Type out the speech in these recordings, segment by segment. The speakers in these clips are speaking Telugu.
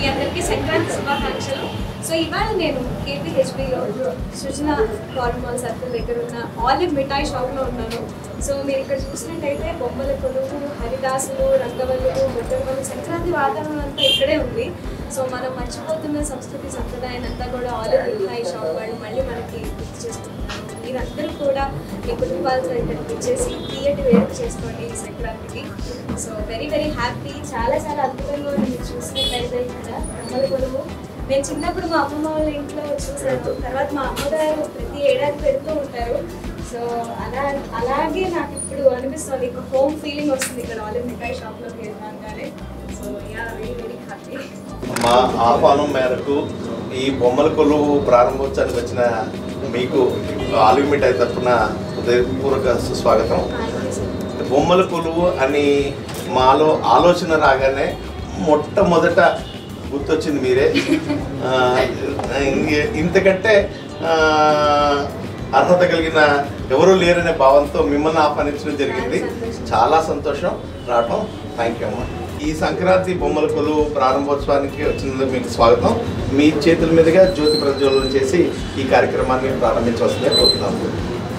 అందరికీ సంక్రాంతి శుభాకాంక్షలు సో ఇవాళ నేను కేపీహెచ్బిలో సృజన కార్మాల్ సర్కిల్ దగ్గర ఉన్న ఆలివ్ మిఠాయి షాప్లో ఉన్నాను సో మీరు ఇక్కడ చూసినట్టయితే బొమ్మల కొలువు హరిదాసులు రంగవల్లులు ముద్దవల్లు సంక్రాంతి వాతావరణం అంతా ఇక్కడే ఉంది సో మనం మర్చిపోతున్న సంస్కృతి సంప్రదాయాన్ని అంతా కూడా ఆలివ్ మిఠాయి షాప్ వాళ్ళు మళ్ళీ మనకి గుర్తు చేస్తున్నారు మీరందరూ కూడా మీ కుటుంబాలతో ఇక్కడికి వచ్చేసి తీయటి వేడుక చేసుకోండి ఈ సంక్రాంతికి సో వెరీ వెరీ హ్యాపీ చాలా చాలా అద్భుతంగా ఉంది మీరు చూసినట్లయితే ఇక్కడ బొమ్మల కొలువు నేను చిన్నప్పుడు మా అమ్మమ్మ వాళ్ళ ఇంట్లో చూసాను తర్వాత మా అమ్మగారు ప్రతి ఏడాది పెడుతూ ఉంటారు సో అలా అలాగే నాకు ఇప్పుడు అనిపిస్తుంది ఒక హోమ్ ఫీలింగ్ వస్తుంది ఇక్కడ ఆలివ్ మిఠాయి షాప్లోకి వెళ్ళగానే so yeah very very happy మా ఆహ్వానం మేరకు ఈ బొమ్మల కొలువు ప్రారంభోత్సవానికి వచ్చిన మీకు ఆలివ్ మిఠాయి తరఫున హృదయపూర్వక సుస్వాగతం బొమ్మల కొలువు అని మాలో ఆలోచన రాగానే మొట్టమొదట గుర్తొచ్చింది మీరే ఆ, ఇంక- ఇంతకంటే ఆ, అర్హత కలిగిన ఎవరూ లేరనే భావంతో మిమ్మల్ని ఆహ్వానించడం జరిగింది చాలా సంతోషం రావటం థ్యాంక్ యూ అమ్మా ఈ సంక్రాంతి బొమ్మల కొలువు ప్రారంభోత్సవానికి వచ్చినందుకు మీకు స్వాగతం మీ చేతుల మీదుగా జ్యోతి ప్రజ్వలన చేసి ఈ కార్యక్రమాన్ని ప్రారంభించవలసిందే కోరుతున్నాము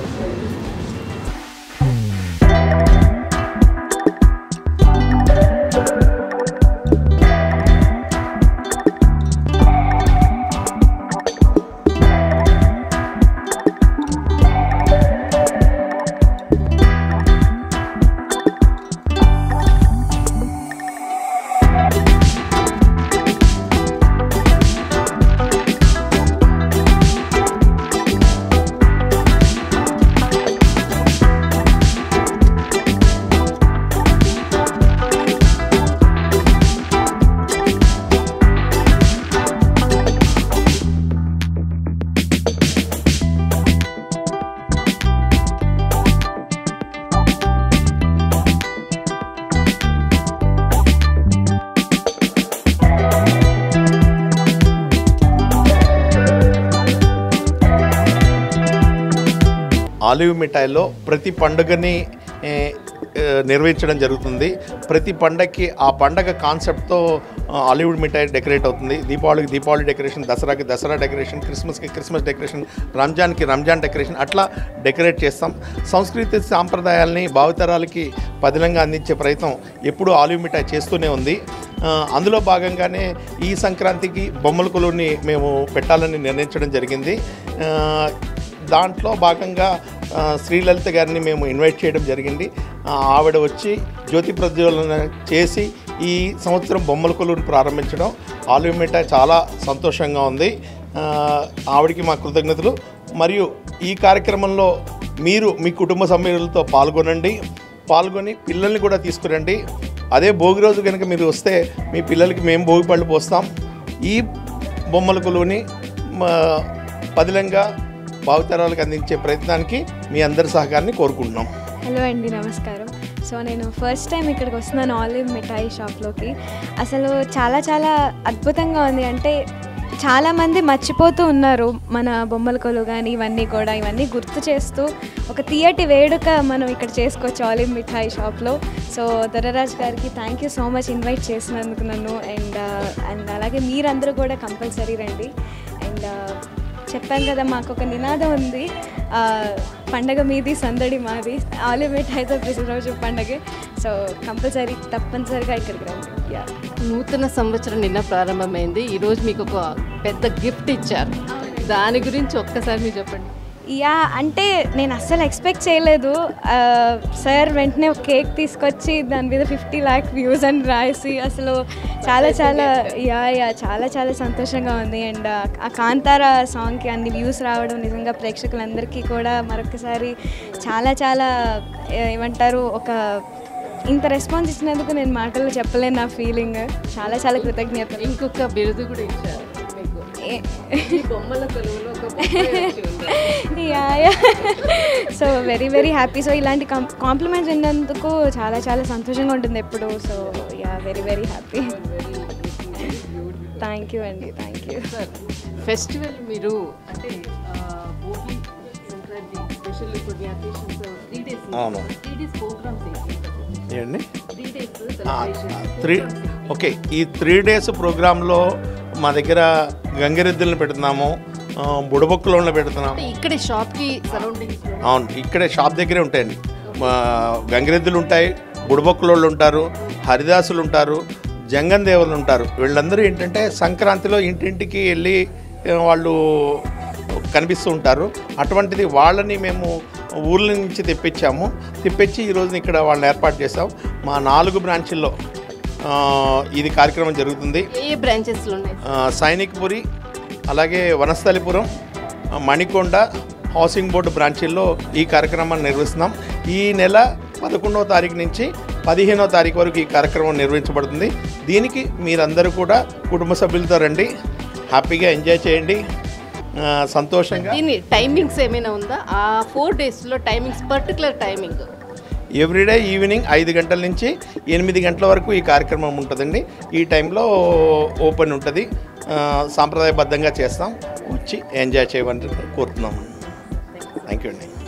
ఆలివ్ మిఠాయిలో ప్రతి పండుగని ఏ, ఏ, నిర్వహించడం జరుగుతుంది ప్రతి పండగకి ఆ పండగ కాన్సెప్ట్తో ఆలివుడ్ మిఠాయి డెకరేట్ అవుతుంది దీపావళికి దీపావళి డెకరేషన్ దసరాకి దసరా డెకరేషన్ క్రిస్మస్కి క్రిస్మస్ డెకరేషన్ రంజాన్కి రంజాన్ డెకరేషన్ అట్లా డెకరేట్ చేస్తాం సంస్కృతి సాంప్రదాయాల్ని భావితరాలకి పదిలంగా అందించే ప్రయత్నం ఎప్పుడూ ఆలివ్ మిఠాయి చేస్తూనే ఉంది ఆ, అందులో భాగంగానే ఈ సంక్రాంతికి బొమ్మల కొలువుని మేము పెట్టాలని నిర్ణయించడం జరిగింది ఆ, దాంట్లో భాగంగా ఆ, శ్రీలలిత గారిని మేము ఇన్వైట్ చేయడం జరిగింది ఆ, ఆవిడ వచ్చి జ్యోతి ప్రజ్వలన చేసి ఈ సంవత్సరం బొమ్మల కొలువుని ప్రారంభించడం ఆలివ్ మిఠాయి చాలా సంతోషంగా ఉంది ఆ, ఆవిడకి మా కృతజ్ఞతలు మరియు ఈ కార్యక్రమంలో మీరు మీ కుటుంబ సభ్యులతో పాల్గొనండి పాల్గొని పిల్లల్ని కూడా తీసుకురండి అదే భోగి రోజు కనుక మీరు వస్తే మీ పిల్లలకి మేము భోగి పళ్ళు పోస్తాం ఈ బొమ్మల కొలువుని మా పదిలంగా భావితరాలకు అందించే ప్రయత్నానికి మీ అందరి సహకారాన్ని కోరుకుంటున్నాం హలో అండి నమస్కారం సో నేను ఫస్ట్ టైం ఇక్కడికి వస్తున్నాను ఆలివ్ మిఠాయి షాప్లోకి అసలు చాలా చాలా అద్భుతంగా ఉంది అంటే చాలామంది మర్చిపోతూ ఉన్నారు మన బొమ్మల కొలు కానీ ఇవన్నీ కూడా ఇవన్నీ గుర్తు చేస్తూ ఒక తీయటి వేడుక మనం ఇక్కడ చేసుకోవచ్చు ఆలివ్ మిఠాయి షాప్లో సో దొరరాజ్ గారికి thank you so much invite చేసినందుకు నన్ను అండ్ అండ్ అలాగే మీరందరూ కూడా కంపల్సరీ రండి అండ్ చెప్పాను కదా మాకు ఒక నినాదం ఉంది ఆ, పండగ మీది సందడి మాది ఆలివ్ మిఠాయితో ప్రతిరోజు పండగే సో కంపల్సరీ తప్పనిసరిగా ఇక్కడికి రండి యా నూతన సంవత్సరం నిన్న ప్రారంభమైంది ఈరోజు మీకు ఒక పెద్ద గిఫ్ట్ ఇచ్చారు దాని గురించి ఒక్కసారి మీరు చెప్పండి యా అంటే నేను అస్సలు ఎక్స్పెక్ట్ చేయలేదు ఆ, సార్ వెంటనే ఒక కేక్ తీసుకొచ్చి దాని మీద ఫిఫ్టీ ల్యాక్ వ్యూస్ అని రాసి అసలు చాలా చాలా యా యా చాలా చాలా సంతోషంగా ఉంది అండ్ ఆ కాంతార సాంగ్కి అన్ని వ్యూస్ రావడం నిజంగా ప్రేక్షకులందరికీ కూడా మరొకసారి చాలా చాలా ఏ- ఏమంటారు ఒక ఇంత రెస్పాన్స్ ఇచ్చినందుకు నేను మాటల్లో చెప్పలేను నా ఫీలింగ్ చాలా చాలా కృతజ్ఞతలు ఇంకొక బిరుదు కూడా ఇచ్చారు మీకు ఏ- ఈ బొమ్మల కొలువులో ఒక బొమ్మ వచ్చి ఉంది. Yeah yeah so very very happy so ఇలాంటి కాంప్లిమెంట్స్ విన్నందుకు చాలా చాలా సంతోషంగా ఉంటుంది ఎప్పుడు so yeah very very happy thank you అండి థ్యాంక్ యూ సార్ ఫెస్టివల్ మీరు అంటే ఆ, భోగి సంక్రాంతి స్పెషల్ కొన్ని అకేషన్స్ త్రీ డేస్ అవును. త్రీ డేస్ ప్రోగ్రామ్స్ ఏండి త్రీ త్రీ ఓకే ఈ త్రీ డేస్ ప్రోగ్రాంలో మా దగ్గర గంగిరెద్దులను పెడుతున్నాము ఆ, బుడబొక్కులను పెడుతున్నాము ఇక్కడే షాప్కి సరౌండింగ్స్ అవును ఇక్కడే షాప్ దగ్గరే ఉంటాయండి మా గంగిరెద్దులు ఉంటాయి బుడబొక్కులోళ్ళు ఉంటారు హరిదాసులు ఉంటారు జంగం దేవులు ఉంటారు వీళ్ళందరూ ఏంటంటే సంక్రాంతిలో ఇంటింటికి వెళ్ళి ఆ, వాళ్ళు కనిపిస్తూ ఉంటారు అటువంటిది వాళ్ళని మేము ఊర్ల నుంచి తెప్పించాము తెప్పించి ఈ రోజున ఇక్కడ వాళ్ళని ఏర్పాటు చేసాం మా నాలుగు బ్రాంచుల్లో ఆ, ఇది కార్యక్రమం జరుగుతుంది ఏ ఏ బ్రాంచెస్లో ఉన్నాయి ఆ, సైనిక్పురి అలాగే వనస్థలిపురం ఆ, మణికొండ హౌసింగ్ బోర్డు బ్రాంచీల్లో ఈ కార్యక్రమాన్ని నిర్వహిస్తున్నాం ఈ నెల పదకొండవ తారీఖు నుంచి పదిహేనవ తారీఖు వరకు ఈ కార్యక్రమం నిర్వహించబడుతుంది దీనికి మీరందరూ కూడా కుటుంబ సభ్యులతో రండి హ్యాపీగా ఎంజాయ్ చేయండి ఆ, సంతోషంగా దీని టైమింగ్స్ ఏమైనా ఉందా ఆ ఫోర్ డేస్లో timings particular timing everyday evening ఐదు గంటల నుంచి ఎనిమిది గంటల వరకు ఈ కార్యక్రమం ఉంటుందండి ఈ టైంలో ఓపెన్ ఉంటుంది ఆ, సాంప్రదాయబద్ధంగా చేస్తాం వచ్చి ఎంజాయ్ చేయమని కోరుతున్నాము థ్యాంక్ యూ అండి